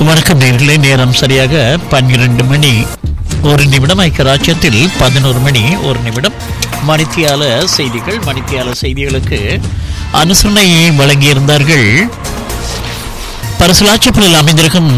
வணக்கம் நேர்களே நேரம் சரியாக பன்னிரண்டு மணி ஒரு நிமிடம் ஐக்கியராட்சியத்தில் பதினோரு மணி ஒரு நிமிடம் மணித்தியால செய்திகள் மணித்தியால செய்திகளுக்கு அனுசரணையை வழங்கியிருந்தார்கள் பரசலாச்சப்பலில் அமைந்திருக்கும்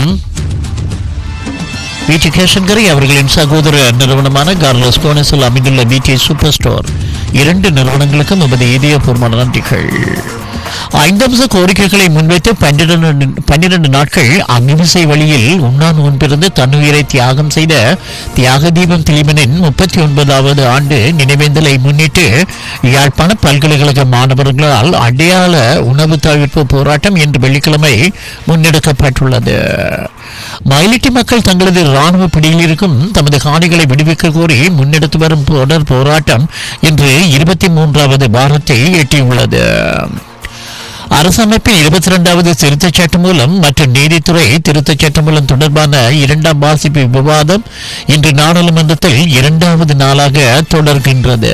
பிடி கேஷன்கரை அவர்களின் சகோதர நிறுவனமான கார்லோஸ் கோனஸில் அமைந்துள்ள பிடி சூப்பர் ஸ்டோர் இரண்டு நிறுவனங்களுக்கும் நமது இதயபூர்வமான நன்றிகள் ஐந்தம்ச கோரிக்கைகளை முன்வைத்து பன்னிரண்டு பன்னிரண்டு நாட்கள் அகிம்சை வழியில் உண்ணா நோன்பிருந்து தன்னுயிரை தியாகம் செய்த தியாக தீபம் திலீபனின் முப்பத்தி ஒன்பதாவது ஆண்டு நினைவேந்தலை முன்னிட்டு யாழ்ப்பாண பல்கலைக்கழக மாணவர்களால் அடையாள உணவு தவிர்ப்பு போராட்டம் இன்று வெள்ளிக்கிழமை முன்னெடுக்கப்பட்டுள்ளது மயிலிட்டி மக்கள் தங்களது ராணுவ பிடியில் இருக்கும் தமது காணிகளை விடுவிக்க கோரி முன்னெடுத்து வரும் தொடர் போராட்டம் இன்று இருபத்தி மூன்றாவது வாரத்தை எட்டியுள்ளது அரசமைப்பின் இருபத்தி இரண்டாவது திருத்தச் சட்டம் மூலம் மற்றும் நீதித்துறை திருத்தச் சட்டம் மூலம் தொடர்பான இரண்டாம் வாசிப்பு விவாதம் இன்று நாடாளுமன்றத்தில் இரண்டாவது நாளாக தொடர்கின்றது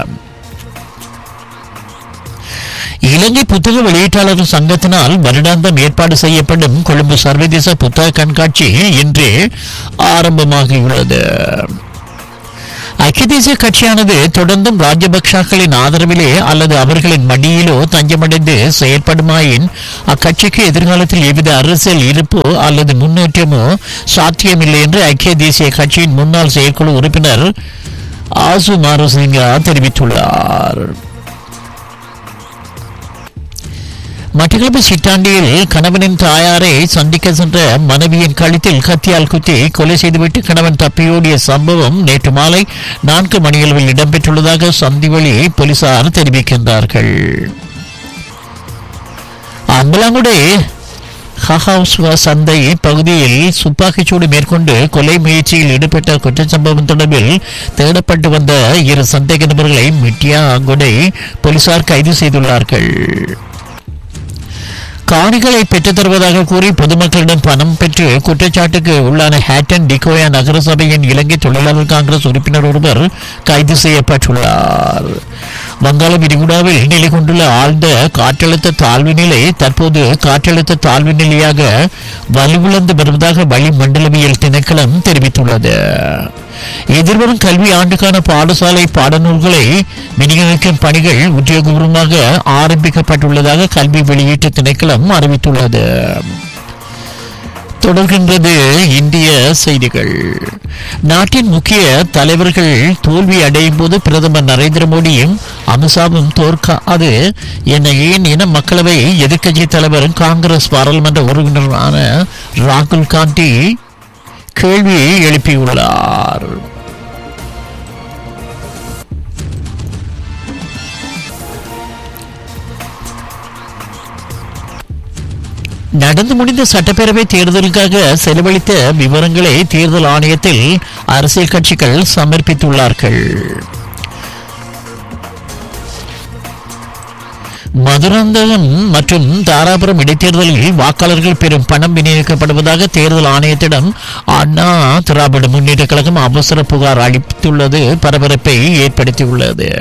இலங்கை புத்தக வெளியீட்டாளர்கள் சங்கத்தினால் வருடாந்தம் ஏற்பாடு செய்யப்படும் கொழும்பு சர்வதேச புத்தக கண்காட்சி இன்று ஆரம்பமாகியுள்ளது ஐக்கிய தேசிய கட்சியானது தொடர்ந்தும் ராஜபக்சாக்களின் ஆதரவிலே அல்லது அவர்களின் மடியிலோ தஞ்சமடைந்து செயற்படுமாயின் அக்கட்சிக்கு எதிர்காலத்தில் எவ்வித அரசியல் இருப்போ அல்லது முன்னேற்றமோ சாத்தியமில்லை என்று ஐக்கிய தேசிய கட்சியின் முன்னாள் செயற்குழு உறுப்பினர் ஆசு மாரசிங்கா தெரிவித்துள்ளார் மட்டக்களப்பு சிட்டாண்டியில் கணவனின் தாயாரை சந்திக்க சென்ற மனைவியின் கழுத்தில் கத்தியால் குத்தி கொலை செய்துவிட்டு கணவன் தப்பியோடிய சம்பவம் நேற்று மாலை நான்கு மணியளவில் இடம்பெற்றுள்ளதாக சந்திவழி போலீசார் தெரிவிக்கின்றார்கள் அம்பலாங்குடி ஹஹாஸ்வா சந்தை பகுதியில் துப்பாக்கிச்சூடு மேற்கொண்டு கொலை முயற்சியில் ஈடுபட்ட குற்றச்சம்பவம் தொடர்பில் தேடப்பட்டு வந்த இரு சந்தேக நபர்களை மிட்டியா கொடை போலீசார் கைது செய்துள்ளார்கள் காணிகளை பெற்றுத் தருவதாக கூறி பொதுமக்களிடம் பணம் பெற்று குற்றச்சாட்டுக்கு உள்ளான ஹேட்டன் டிகோயா நகரசபையின் இலங்கை தொழிலாளர் காங்கிரஸ் உறுப்பினர் ஒருவர் கைது செய்யப்பட்டுள்ளார் வங்காள விரிகுடாவில் நிலை கொண்டுள்ள ஆழ்ந்த காற்றழுத்த தாழ்வு நிலை தற்போது காற்றழுத்த தாழ்வு நிலையாக வலுவிழந்து வருவதாக வளிமண்டலவியல் திணைக்களம் தெரிவித்துள்ளது எதிர்வரும் கல்வி ஆண்டுக்கான பாடசாலை பாடநூல்களை விநியோகிக்கும் பணிகள் உத்தியோகபூர்வமாக ஆரம்பிக்கப்பட்டுள்ளதாக கல்வி வெளியீட்டு திணைக்களம் அறிவித்துள்ளது தொடர்கின்றது இந்திய செய்திகள் நாட்டின் முக்கிய தலைவர்கள் தோல்வி அடையும் போது பிரதமர் நரேந்திர மோடியும் அமித்ஷாவும் தோற்காது என ஏன் இன மக்களவை எதிர்க்கட்சி தலைவர் காங்கிரஸ் பாராளுமன்ற உறுப்பினரான ராகுல் காந்தி கேள்வி எழுப்பியுள்ளார் நடந்து முடிந்த சட்டப்பேரவை தேர்தலுக்காக செலவழித்த விவரங்களை தேர்தல் ஆணையத்தில் அரசியல் கட்சிகள் சமர்ப்பித்துள்ளார்கள் மதுராந்தகம் மற்றும் தாராபுரம் இடைத்தேர்தலில் வாக்காளர்கள் பெரும் பணம் விநியோகிக்கப்படுவதாக தேர்தல் ஆணையத்திடம் அண்ணா திராவிட முன்னேற்ற கழகம் அவசர புகார் அளித்துள்ளது பரபரப்பை ஏற்படுத்தியுள்ளது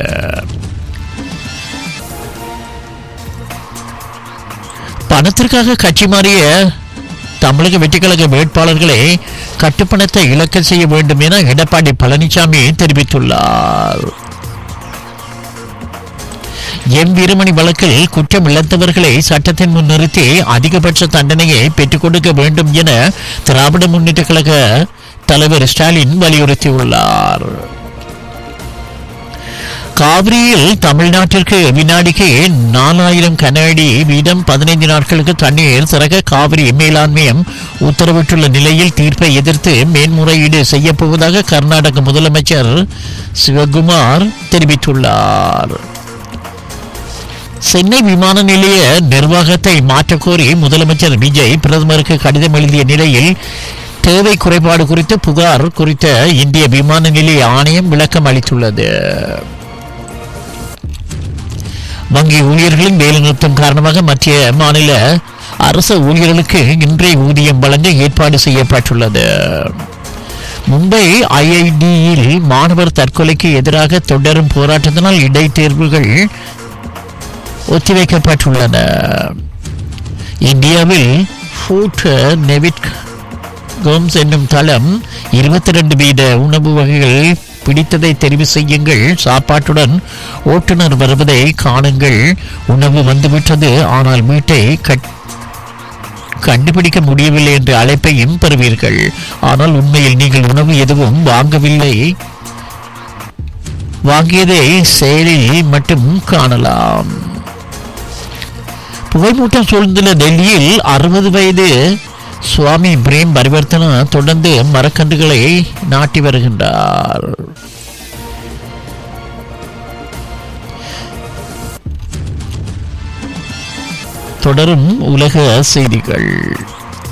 பணத்திற்காக கட்சி மாறிய தமிழக வெற்றிக்கழக வேட்பாளர்களை கட்டுப்பணத்தை இழக்க செய்ய வேண்டும் என எடப்பாடி பழனிசாமி தெரிவித்துள்ளார் எம் வீரமணி வழக்கில் குற்றம் இழந்தவர்களை சட்டத்தின் முன் நிறுத்தி அதிகபட்ச தண்டனையை பெற்றுக் கொடுக்க வேண்டும் என திராவிட முன்னேற்ற கழக தலைவர் ஸ்டாலின் வலியுறுத்தியுள்ளார் காவிரியில் தமிழ்நாட்டிற்கு வினாடிக்கு நாலாயிரம் கனஅடி வீதம் பதினைந்து நாட்களுக்கு தண்ணீர் திறக்க காவிரி மேலாண்மையம் உத்தரவிட்டுள்ள நிலையில் தீர்ப்பை எதிர்த்து மேன்முறையீடு செய்யப்போவதாக கர்நாடக முதலமைச்சர் சிவகுமார் தெரிவித்துள்ளார் சென்னை விமான நிலைய நிர்வாகத்தை மாற்றக்கோரி முதலமைச்சர் விஜய் பிரதமருக்கு கடிதம் எழுதிய நிலையில் தேவை குறைபாடு குறித்து புகார் குறித்த இந்திய விமான நிலைய ஆணையம் விளக்கம் அளித்துள்ளது வங்கி ஊழியர்களின் வேலைநிறுத்தம் காரணமாக மத்திய மாநில அரசு ஊழியர்களுக்கு இன்றைய ஊதியம் வழங்க ஏற்பாடு செய்யப்பட்டுள்ளது மும்பை ஐஐடியில் மாணவர் தற்கொலைக்கு எதிராக தொடரும் போராட்டத்தினால் இடைத்தேர்வுகள் ஒத்திவைக்கப்பட்டுள்ளன இந்தியாவில் ஃபூட் நெவிட் கோம்ஸ் என்னும் தளம் இருபத்தி ரெண்டு வீத உணவு வகைகள் பிடித்ததை தெரிவு செய்யுங்கள் சாப்பாட்டுடன் ஓட்டுநர் வருவதை காணுங்கள் உணவு வந்துவிட்டது ஆனால் வீட்டை கட் கண்டுபிடிக்க முடியவில்லை என்ற அழைப்பையும் பெறுவீர்கள் ஆனால் உண்மையில் நீங்கள் உணவு எதுவும் வாங்கவில்லை வாங்கியதை செயலில் மட்டும் காணலாம் புகைமூட்டம் சூழ்ந்துள்ள டெல்லியில் அறுபது வயது சுவாமி பிரேம் பரிவர்த்தனா தொடர்ந்து மரக்கன்றுகளை நாட்டி வருகின்றார் தொடரும் உலக செய்திகள்